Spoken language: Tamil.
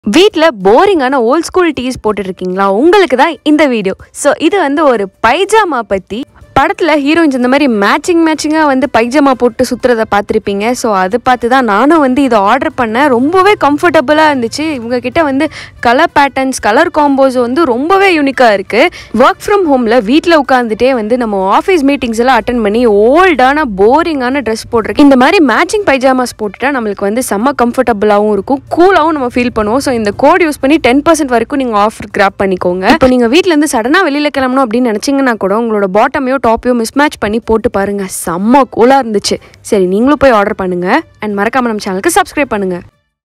வீட்டில் போரிங்கான ஓல்ட் ஸ்கூல் டீஸ் போட்டுட்டு இருக்கீங்களா உங்களுக்கு தான் இந்த வீடியோ ஸோ இது வந்து ஒரு பைஜாமா பற்றி படத்தில் ஹீரோயின்ஸ் இந்த மாதிரி மேட்சிங் மேட்சிங்காக வந்து பைஜாமா போட்டு சுற்றுறத பார்த்துருப்பீங்க ஸோ அது பார்த்து தான் நானும் வந்து இதை ஆர்டர் பண்ணேன் ரொம்பவே கம்ஃபர்டபுளாக இருந்துச்சு இவங்க கிட்ட வந்து கலர் பேட்டர்ன்ஸ் கலர் காம்போஸ் வந்து ரொம்பவே யூனிக்காக இருக்குது ஒர்க் ஃப்ரம் ஹோமில் வீட்டில் உட்காந்துட்டே வந்து நம்ம ஆஃபீஸ் மீட்டிங்ஸ் எல்லாம் அட்டன் பண்ணி ஓல்டான போரிங்கான ட்ரெஸ் போட்டிருக்கு இந்த மாதிரி மேட்சிங் பைஜாமாஸ் போட்டுட்டா நம்மளுக்கு வந்து செம்ம கம்ஃபர்டபுளாகவும் இருக்கும் கூலாகவும் நம்ம ஃபீல் பண்ணுவோம் ஸோ இந்த கோட் யூஸ் பண்ணி டென் பர்சன்ட் வரைக்கும் நீங்கள் ஆஃபர் கிராப் பண்ணிக்கோங்க இப்போ நீங்கள் வீட்டிலேருந்து சடனாக வெளியில் கிளம்பணும் அப்படின்னு நினச்சிங்கன்னா கூட உங்களோட பாட்டமையோ டாப்பையோ மிஸ்மேட்ச் பண்ணி போட்டு பாருங்க செம்ம கூலாக இருந்துச்சு சரி நீங்களும் போய் ஆர்டர் பண்ணுங்க அண்ட் மறக்காம நம்ம சேனலுக்கு சப்ஸ்கிரைப் பண்ணுங்க